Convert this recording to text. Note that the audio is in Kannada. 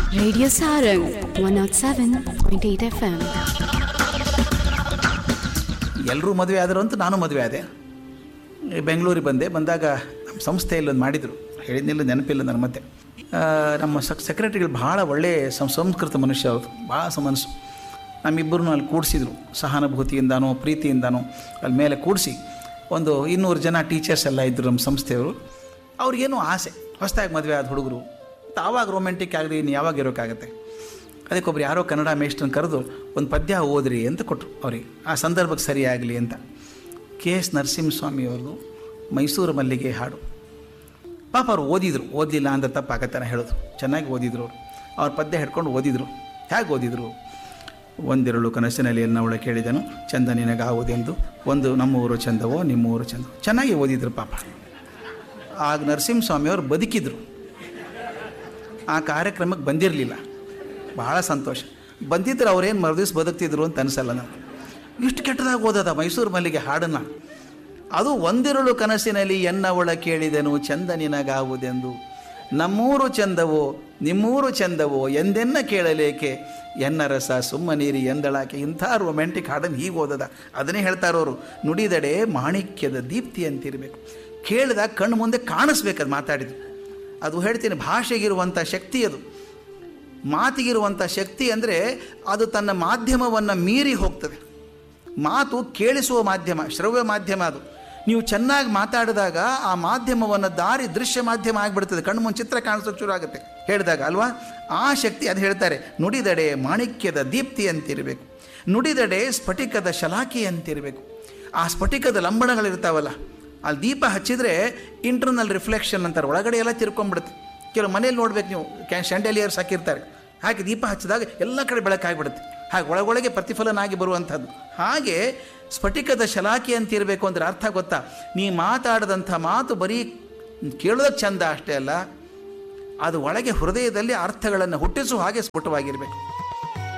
Radio Sarang 107.8 FM. ಎಲ್ಲರೂ ಮದುವೆ ಆದರು ಅಂತ ನಾನು ಮದುವೆ ಆದೆ ಈ ಬೆಂಗಳೂರಿಗೆ ಬಂದೆ ಬಂದಾಗ ನಮ್ಮ ಸಂಸ್ಥೆಯಲ್ಲಿ ಒಂದು ಮಾಡಿದರು ಹೇಳಿದ್ನಿಲ್ಲ ನೆನಪಿಲ್ಲ ನನ್ನ ಮತ್ತೆ ಆ, ನಮ್ಮ ಸಕ್ ಸೆಕ್ರೆಟರಿಗಳು ಭಾಳ ಒಳ್ಳೆಯ ಸಂ ಸಂಸ್ಕೃತ ಮನುಷ್ಯ ಅವರು ಭಾಳ ಸಮನಸ್ಸು ನಮ್ಮಿಬ್ಬರನ್ನು ಅಲ್ಲಿ ಕೂಡಿಸಿದ್ರು ಸಹಾನುಭೂತಿಯಿಂದನೋ ಪ್ರೀತಿಯಿಂದನೋ ಅಲ್ಲಿ ಮೇಲೆ ಕೂಡಿಸಿ ಒಂದು ಇನ್ನೂರು ಜನ ಟೀಚರ್ಸ್ ಎಲ್ಲ ಇದ್ದರು ನಮ್ಮ ಸಂಸ್ಥೆಯವರು ಅವ್ರಿಗೇನೋ ಆಸೆ ಹೊಸದಾಗಿ ಮದುವೆ ಆದ ಹುಡುಗರು ಆವಾಗ ರೊಮ್ಯಾಂಟಿಕ್ ಆಗಲಿ ಇನ್ನು ಯಾವಾಗ ಇರೋಕ್ಕಾಗತ್ತೆ ಅದಕ್ಕೊಬ್ರು ಯಾರೋ ಕನ್ನಡ ಮೇಷ್ಟ್ರನ್ನ ಕರೆದು ಒಂದು ಪದ್ಯ ಓದ್ರಿ ಅಂತ ಕೊಟ್ಟರು ಅವ್ರಿಗೆ ಆ ಸಂದರ್ಭಕ್ಕೆ ಸರಿಯಾಗಲಿ ಅಂತ ಕೆ ಎಸ್ ನರಸಿಂಹಸ್ವಾಮಿ ಅವ್ರದ್ದು ಮೈಸೂರು ಮಲ್ಲಿಗೆ ಹಾಡು ಪಾಪ ಅವ್ರು ಓದಿದ್ರು ಓದಲಿಲ್ಲ ಅಂತ ತಪ್ಪಾಗತ್ತಾನೆ ಹೇಳೋದು ಚೆನ್ನಾಗಿ ಓದಿದ್ರು ಅವರು ಅವ್ರ ಪದ್ಯ ಹಿಡ್ಕೊಂಡು ಓದಿದ್ರು ಹೇಗೆ ಓದಿದ್ರು ಒಂದಿರಳು ಕನಸಿನಲ್ಲಿ ಎನ್ನವಳ ಕೇಳಿದನು ಚಂದ ನಿನಗಾವುದೆಂದು ಒಂದು ನಮ್ಮೂರು ಚಂದವೋ ನಿಮ್ಮೂರು ಚಂದವೋ ಚೆನ್ನಾಗಿ ಓದಿದ್ರು ಪಾಪ ಆಗ ನರಸಿಂಹಸ್ವಾಮಿಯವರು ಬದುಕಿದ್ರು ಆ ಕಾರ್ಯಕ್ರಮಕ್ಕೆ ಬಂದಿರಲಿಲ್ಲ ಭಾಳ ಸಂತೋಷ ಬಂದಿದ್ದರೆ ಅವ್ರೇನು ಮರುದಿವ್ಸ ಬದುಕ್ತಿದ್ರು ಅಂತ ಅನಿಸಲ್ಲ ನನಗೆ ಇಷ್ಟು ಕೆಟ್ಟದಾಗಿ ಓದದ ಮೈಸೂರು ಮಲ್ಲಿಗೆ ಹಾಡನ್ನು ಅದು ಒಂದಿರಳು ಕನಸಿನಲ್ಲಿ ಎನ್ನವಳ ಕೇಳಿದೆನು ಚಂದ ನಿನಗಾವುದೆಂದು ನಮ್ಮೂರು ಚಂದವೋ ನಿಮ್ಮೂರು ಚಂದವೋ ಎಂದೆನ್ನ ಕೇಳಲೇಕೆ ಎನ್ನ ರಸ ಸುಮ್ಮನೀರಿ ಎಂದಳಾಕೆ ಇಂಥ ರೊಮ್ಯಾಂಟಿಕ್ ಹಾಡನ್ನು ಹೀಗೆ ಓದದ ಅದನ್ನೇ ಹೇಳ್ತಾರವರು ನುಡಿದಡೆ ಮಾಣಿಕ್ಯದ ದೀಪ್ತಿ ಅಂತಿರಬೇಕು ಕೇಳಿದಾಗ ಕಣ್ಣು ಮುಂದೆ ಕಾಣಿಸ್ಬೇಕು ಅದು ಮಾತಾಡಿದ್ದು ಅದು ಹೇಳ್ತೀನಿ ಭಾಷೆಗಿರುವಂಥ ಶಕ್ತಿ ಅದು ಮಾತಿಗಿರುವಂಥ ಶಕ್ತಿ ಅಂದರೆ ಅದು ತನ್ನ ಮಾಧ್ಯಮವನ್ನು ಮೀರಿ ಹೋಗ್ತದೆ ಮಾತು ಕೇಳಿಸುವ ಮಾಧ್ಯಮ ಶ್ರವ್ಯ ಮಾಧ್ಯಮ ಅದು ನೀವು ಚೆನ್ನಾಗಿ ಮಾತಾಡಿದಾಗ ಆ ಮಾಧ್ಯಮವನ್ನು ದಾರಿ ದೃಶ್ಯ ಮಾಧ್ಯಮ ಆಗಿಬಿಡ್ತದೆ ಕಣ್ಣು ಮುಂದೆ ಚಿತ್ರ ಕಾಣಿಸೋಕೆ ಶುರು ಆಗುತ್ತೆ ಹೇಳಿದಾಗ ಅಲ್ವಾ ಆ ಶಕ್ತಿ ಅದು ಹೇಳ್ತಾರೆ ನುಡಿದಡೆ ಮಾಣಿಕ್ಯದ ದೀಪ್ತಿ ಅಂತಿರಬೇಕು ನುಡಿದಡೆ ಸ್ಫಟಿಕದ ಶಲಾಖಿ ಅಂತಿರಬೇಕು ಆ ಸ್ಫಟಿಕದ ಲಂಬಣಗಳಿರ್ತಾವಲ್ಲ ಅಲ್ಲಿ ದೀಪ ಹಚ್ಚಿದರೆ ಇಂಟರ್ನಲ್ ರಿಫ್ಲೆಕ್ಷನ್ ಅಂತಾರೆ ಒಳಗಡೆ ಎಲ್ಲ ತಿರ್ಕೊಂಡ್ಬಿಡುತ್ತೆ ಕೆಲವು ಮನೇಲಿ ನೋಡ್ಬೇಕು ನೀವು ಕ್ಯಾ ಶಾಂಡಲಿಯರ್ಸ್ ಹಾಕಿರ್ತಾರೆ ಹಾಗೆ ದೀಪ ಹಚ್ಚಿದಾಗ ಎಲ್ಲ ಕಡೆ ಬೆಳಕಾಗ್ಬಿಡುತ್ತೆ ಹಾಗೆ ಒಳಗೊಳಗೆ ಪ್ರತಿಫಲನಾಗಿ ಬರುವಂಥದ್ದು ಹಾಗೆ ಸ್ಫಟಿಕದ ಶಲಾಖಿ ಅಂತಿರಬೇಕು ಅಂದರೆ ಅರ್ಥ ಗೊತ್ತಾ ನೀ ಮಾತಾಡದಂಥ ಮಾತು ಬರೀ ಕೇಳೋದಕ್ಕೆ ಚಂದ ಅಷ್ಟೇ ಅಲ್ಲ ಅದು ಒಳಗೆ ಹೃದಯದಲ್ಲಿ ಅರ್ಥಗಳನ್ನು ಹುಟ್ಟಿಸುವ ಹಾಗೆ ಸ್ಫುಟವಾಗಿರಬೇಕು